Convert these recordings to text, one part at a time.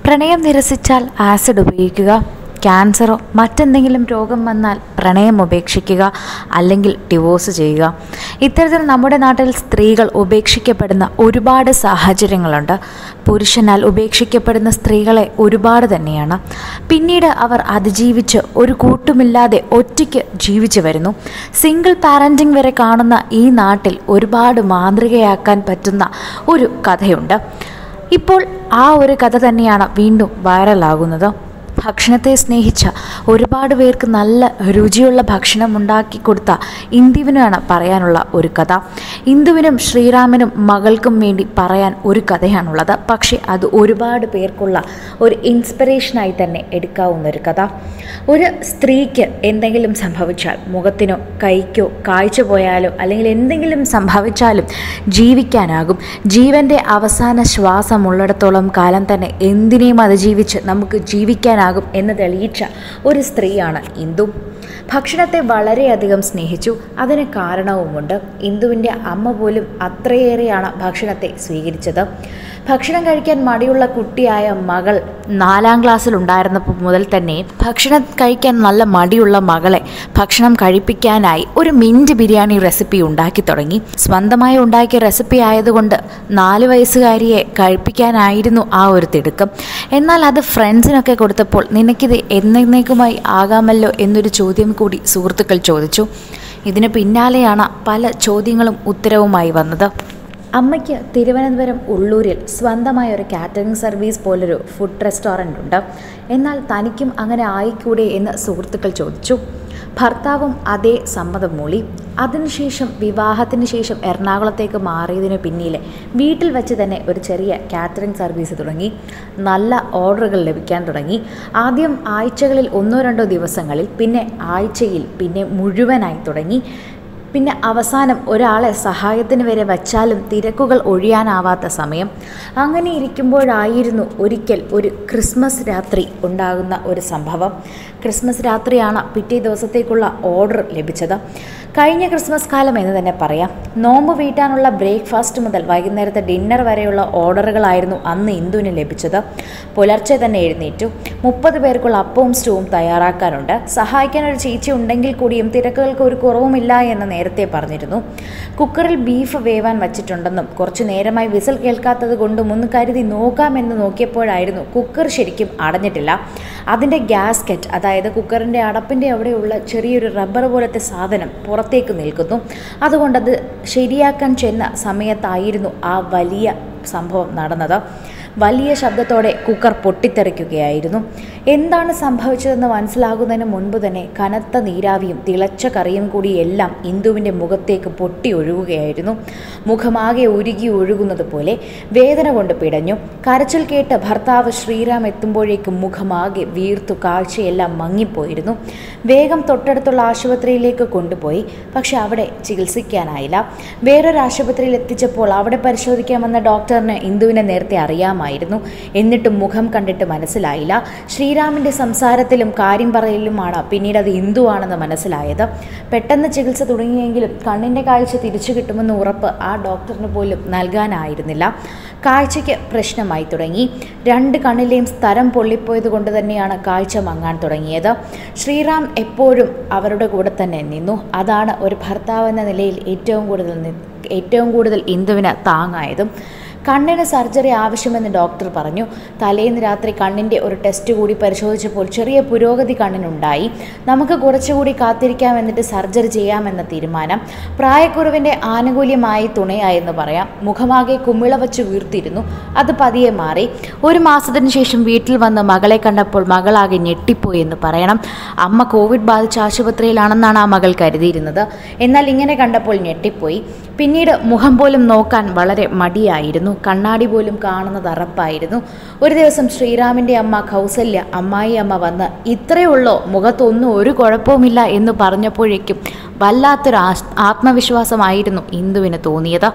പ്രണയം നിരസിച്ചാൽ ആസിഡ് ഉപയോഗിക്കുക ക്യാൻസറോ മറ്റെന്തെങ്കിലും രോഗം വന്നാൽ പ്രണയം ഉപേക്ഷിക്കുക അല്ലെങ്കിൽ ഡിവോഴ്സ് ചെയ്യുക ഇത്തരത്തിൽ നമ്മുടെ നാട്ടിൽ സ്ത്രീകൾ ഉപേക്ഷിക്കപ്പെടുന്ന ഒരുപാട് സാഹചര്യങ്ങളുണ്ട് പുരുഷനാൽ ഉപേക്ഷിക്കപ്പെടുന്ന സ്ത്രീകളെ ഒരുപാട് തന്നെയാണ് പിന്നീട് അവർ അതിജീവിച്ച് ഒരു കൂട്ടുമില്ലാതെ ഒറ്റയ്ക്ക് ജീവിച്ചു വരുന്നു സിംഗിൾ പാരൻറ്റിംഗ് വരെ കാണുന്ന ഈ നാട്ടിൽ ഒരുപാട് മാതൃകയാക്കാൻ പറ്റുന്ന ഒരു കഥയുണ്ട് ഇപ്പോൾ ആ ഒരു കഥ തന്നെയാണ് വീണ്ടും വൈറലാകുന്നത് ഭക്ഷണത്തെ സ്നേഹിച്ച ഒരുപാട് പേർക്ക് നല്ല രുചിയുള്ള ഭക്ഷണം ഉണ്ടാക്കി കൊടുത്ത ഇന്ദുവിനാണ് പറയാനുള്ള ഒരു കഥ ഇന്ദുവിനും ശ്രീരാമനും മകൾക്കും വേണ്ടി പറയാൻ ഒരു കഥയാണുള്ളത് പക്ഷേ അത് ഒരുപാട് പേർക്കുള്ള ഒരു ഇൻസ്പിറേഷനായി തന്നെ എടുക്കാവുന്ന ഒരു കഥ ഒരു സ്ത്രീക്ക് എന്തെങ്കിലും സംഭവിച്ചാൽ മുഖത്തിനോ കൈക്കോ കാഴ്ച പോയാലോ അല്ലെങ്കിൽ എന്തെങ്കിലും സംഭവിച്ചാലും ജീവിക്കാനാകും ജീവൻ്റെ അവസാന ശ്വാസമുള്ളിടത്തോളം കാലം തന്നെ എന്തിനേയും അതിജീവിച്ച് നമുക്ക് ജീവിക്കാനാകും എന്ന് തെളിയിച്ച ഒരു സ്ത്രീയാണ് ഇന്ദു ഭക്ഷണത്തെ വളരെയധികം സ്നേഹിച്ചു അതിന് കാരണവുമുണ്ട് ഇന്ദുവിൻ്റെ അമ്മ പോലും അത്രയേറെയാണ് ഭക്ഷണത്തെ സ്വീകരിച്ചത് ഭക്ഷണം കഴിക്കാൻ മടിയുള്ള കുട്ടിയായ മകൾ നാലാം ക്ലാസ്സിലുണ്ടായിരുന്നപ്പോൾ മുതൽ തന്നെ ഭക്ഷണം കഴിക്കാൻ നല്ല മടിയുള്ള മകളെ ഭക്ഷണം കഴിപ്പിക്കാനായി ഒരു മിൻറ്റ് ബിരിയാണി റെസിപ്പി ഉണ്ടാക്കി തുടങ്ങി സ്വന്തമായി ഉണ്ടാക്കിയ റെസിപ്പി ആയതുകൊണ്ട് നാല് വയസ്സുകാരിയെ കഴിപ്പിക്കാനായിരുന്നു ആ ഒരു തിടുക്കം എന്നാൽ അത് ഫ്രണ്ട്സിനൊക്കെ കൊടുത്തപ്പോൾ നിനക്കിത് എന്നേക്കുമായി ആകാമല്ലോ എന്നൊരു ചോദ്യം കൂടി സുഹൃത്തുക്കൾ ചോദിച്ചു ഇതിന് പിന്നാലെയാണ് പല ചോദ്യങ്ങളും ഉത്തരവുമായി വന്നത് അമ്മയ്ക്ക് തിരുവനന്തപുരം ഉള്ളൂരിൽ സ്വന്തമായ ഒരു കാറ്ററിംഗ് സർവീസ് പോലൊരു ഫുഡ് റെസ്റ്റോറൻ്റ് ഉണ്ട് എന്നാൽ തനിക്കും അങ്ങനെ ആയിക്കൂടെ എന്ന് സുഹൃത്തുക്കൾ ചോദിച്ചു ഭർത്താവും അതേ സമ്മതം മൂളി അതിനുശേഷം വിവാഹത്തിന് ശേഷം എറണാകുളത്തേക്ക് മാറിയതിനു പിന്നിലെ വീട്ടിൽ വെച്ച് തന്നെ ഒരു ചെറിയ കാറ്ററിംഗ് സർവീസ് തുടങ്ങി നല്ല ഓർഡറുകൾ ലഭിക്കാൻ തുടങ്ങി ആദ്യം ആഴ്ചകളിൽ ഒന്നോ രണ്ടോ ദിവസങ്ങളിൽ പിന്നെ ആഴ്ചയിൽ പിന്നെ മുഴുവനായി തുടങ്ങി പിന്നെ അവസാനം ഒരാളെ സഹായത്തിന് വരെ വച്ചാലും തിരക്കുകൾ ഒഴിയാനാവാത്ത സമയം അങ്ങനെ ഇരിക്കുമ്പോഴായിരുന്നു ഒരിക്കൽ ഒരു ക്രിസ്മസ് രാത്രി ഉണ്ടാകുന്ന ഒരു സംഭവം ക്രിസ്മസ് രാത്രിയാണ് പിറ്റേ ദിവസത്തേക്കുള്ള ഓർഡർ ലഭിച്ചത് കഴിഞ്ഞ ക്രിസ്മസ് കാലം എന്ന് തന്നെ പറയാം നോമ്പ് വീട്ടാനുള്ള ബ്രേക്ക്ഫാസ്റ്റ് മുതൽ വൈകുന്നേരത്തെ ഡിന്നർ വരെയുള്ള ഓർഡറുകളായിരുന്നു അന്ന് ഇന്ദുവിന് ലഭിച്ചത് പുലർച്ചെ തന്നെ എഴുന്നേറ്റു മുപ്പത് പേർക്കുള്ള അപ്പവും സ്റ്റൂവും തയ്യാറാക്കാനുണ്ട് സഹായിക്കാൻ ഒരു ചേച്ചി ഉണ്ടെങ്കിൽ കൂടിയും തിരക്കുകൾക്ക് ഒരു കുറവുമില്ല എന്ന് നേരത്തെ പറഞ്ഞിരുന്നു കുക്കറിൽ ബീഫ് വേവാൻ വച്ചിട്ടുണ്ടെന്നും കുറച്ചു നേരമായി വിസിൽ കേൾക്കാത്തത് കൊണ്ടും ഒന്ന് കരുതി നോക്കാമെന്ന് നോക്കിയപ്പോഴായിരുന്നു കുക്കർ ശരിക്കും അടഞ്ഞിട്ടില്ല അതിൻ്റെ ഗ്യാസ്കറ്റ് അതായത് കുക്കറിൻ്റെ അടപ്പിൻ്റെ അവിടെയുള്ള ചെറിയൊരു റബ്ബർ പോലത്തെ സാധനം പുറത്തേക്ക് നിൽക്കുന്നു അതുകൊണ്ടത് ശരിയാക്കാൻ ചെന്ന സമയത്തായിരുന്നു ആ വലിയ സംഭവം നടന്നത് വലിയ ശബ്ദത്തോടെ കുക്കർ പൊട്ടിത്തെറിക്കുകയായിരുന്നു എന്താണ് സംഭവിച്ചതെന്ന് മനസ്സിലാകുന്നതിന് മുൻപ് തന്നെ കനത്ത നീരാവിയും തിളച്ച കറിയും കൂടി എല്ലാം ഇന്ദുവിൻ്റെ മുഖത്തേക്ക് പൊട്ടി ഒഴുകുകയായിരുന്നു മുഖമാകെ ഉരുകി ഒഴുകുന്നത് പോലെ വേദന കൊണ്ട് പിടഞ്ഞു കരച്ചിൽ കേട്ട് ഭർത്താവ് ശ്രീറാം എത്തുമ്പോഴേക്കും മുഖമാകെ വീർത്തു കാഴ്ചയെല്ലാം മങ്ങിപ്പോയിരുന്നു വേഗം തൊട്ടടുത്തുള്ള ആശുപത്രിയിലേക്ക് കൊണ്ടുപോയി പക്ഷെ അവിടെ ചികിത്സിക്കാനായില്ല വേറൊരു ആശുപത്രിയിൽ എത്തിച്ചപ്പോൾ അവിടെ പരിശോധിക്കാമെന്ന ഡോക്ടറിന് ഇന്ദുവിനെ നേരത്തെ അറിയാമായിരുന്നു എന്നിട്ടും മുഖം കണ്ടിട്ട് മനസ്സിലായില്ല ശ്രീരാമിൻ്റെ സംസാരത്തിലും കാര്യം പറയലുമാണ് പിന്നീട് അത് ഹിന്ദുവാണെന്ന് മനസ്സിലായത് പെട്ടെന്ന് ചികിത്സ തുടങ്ങിയെങ്കിലും കണ്ണിൻ്റെ കാഴ്ച തിരിച്ചു കിട്ടുമെന്ന് ഉറപ്പ് ആ ഡോക്ടറിന് പോലും നൽകാനായിരുന്നില്ല കാഴ്ചയ്ക്ക് പ്രശ്നമായി തുടങ്ങി രണ്ട് കണ്ണിലെയും സ്ഥലം പൊള്ളിപ്പോയത് കൊണ്ട് തന്നെയാണ് കാഴ്ച മങ്ങാൻ തുടങ്ങിയത് ശ്രീറാം എപ്പോഴും അവരുടെ കൂടെ തന്നെ നിന്നു അതാണ് ഒരു ഭർത്താവ് എന്ന നിലയിൽ ഏറ്റവും കൂടുതൽ നി- ഏറ്റവും കൂടുതൽ ഇന്ദുവിന് താങ്ങായതും കണ്ണിന് സർജറി ആവശ്യമെന്ന് ഡോക്ടർ പറഞ്ഞു തലേന്ന് രാത്രി കണ്ണിൻ്റെ ഒരു ടെസ്റ്റ് കൂടി പരിശോധിച്ചപ്പോൾ ചെറിയ പുരോഗതി കണ്ണിനുണ്ടായി നമുക്ക് കുറച്ചുകൂടി കാത്തിരിക്കാം എന്നിട്ട് സർജറി ചെയ്യാമെന്ന തീരുമാനം പ്രായക്കുറവിൻ്റെ ആനുകൂല്യമായി തുണയായെന്ന് പറയാം മുഖമാകെ കുമിള വച്ച് വീർത്തിരുന്നു അത് പതിയെ മാറി ഒരു മാസത്തിന് ശേഷം വീട്ടിൽ വന്ന് മകളെ കണ്ടപ്പോൾ മകളാകെ ഞെട്ടിപ്പോയി എന്ന് പറയണം അമ്മ കോവിഡ് ബാധിച്ച ആശുപത്രിയിലാണെന്നാണ് ആ മകൾ കരുതിയിരുന്നത് എന്നാൽ ഇങ്ങനെ കണ്ടപ്പോൾ ഞെട്ടിപ്പോയി പിന്നീട് മുഖം പോലും നോക്കാൻ വളരെ മടിയായിരുന്നു കണ്ണാടി പോലും കാണുന്നത് അറപ്പായിരുന്നു ഒരു ദിവസം ശ്രീറാമിൻ്റെ അമ്മ കൗസല്യ അമ്മായി അമ്മ വന്ന് ഇത്രയേ ഉള്ളോ മുഖത്തൊന്നും ഒരു കുഴപ്പവുമില്ല എന്ന് പറഞ്ഞപ്പോഴേക്കും വല്ലാത്തൊരു ആസ്- ആത്മവിശ്വാസമായിരുന്നു ഇന്ദുവിന് തോന്നിയത്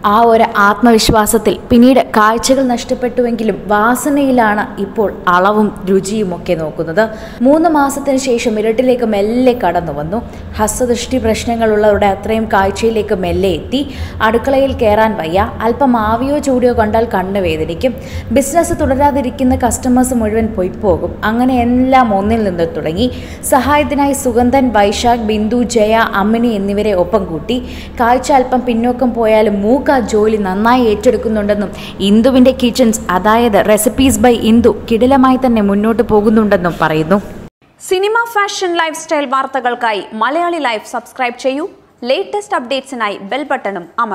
ആ ഒരു ആത്മവിശ്വാസത്തിൽ പിന്നീട് കാഴ്ചകൾ നഷ്ടപ്പെട്ടുവെങ്കിലും വാസനയിലാണ് ഇപ്പോൾ അളവും രുചിയും ഒക്കെ നോക്കുന്നത് മൂന്ന് മാസത്തിന് ശേഷം ഇരട്ടിലേക്ക് മെല്ലെ കടന്നു വന്നു ഹസ്തദൃഷ്ടി പ്രശ്നങ്ങളുള്ളവരുടെ അത്രയും കാഴ്ചയിലേക്ക് മെല്ലെ എത്തി അടുക്കളയിൽ കയറാൻ വയ്യ അല്പം ആവിയോ ചൂടിയോ കണ്ടാൽ കണ്ണു വേദനിക്കും ബിസിനസ് തുടരാതിരിക്കുന്ന കസ്റ്റമേഴ്സ് മുഴുവൻ പൊയ്പോകും അങ്ങനെ എല്ലാം ഒന്നിൽ നിന്ന് തുടങ്ങി സഹായത്തിനായി സുഗന്ധൻ വൈശാഖ് ബിന്ദു ജയ അമ്മിണി എന്നിവരെ ഒപ്പം കൂട്ടി കാഴ്ച അല്പം പിന്നോക്കം പോയാലും മൂക്ക് ആ ജോലി നന്നായി ഏറ്റെടുക്കുന്നുണ്ടെന്നും ഇന്ദുവിൻ്റെ കിച്ചൺസ് അതായത് റെസിപ്പീസ് ബൈ ഇന്ദു കിടിലമായി തന്നെ മുന്നോട്ട് പോകുന്നുണ്ടെന്നും പറയുന്നു സിനിമ ഫാഷൻ ലൈഫ് സ്റ്റൈൽ വാർത്തകൾക്കായി മലയാളി ലൈഫ് സബ്സ്ക്രൈബ് ചെയ്യൂ ലേറ്റസ്റ്റ് അപ്ഡേറ്റ്സിനായി ബെൽ ബട്ടണും അമർത്തും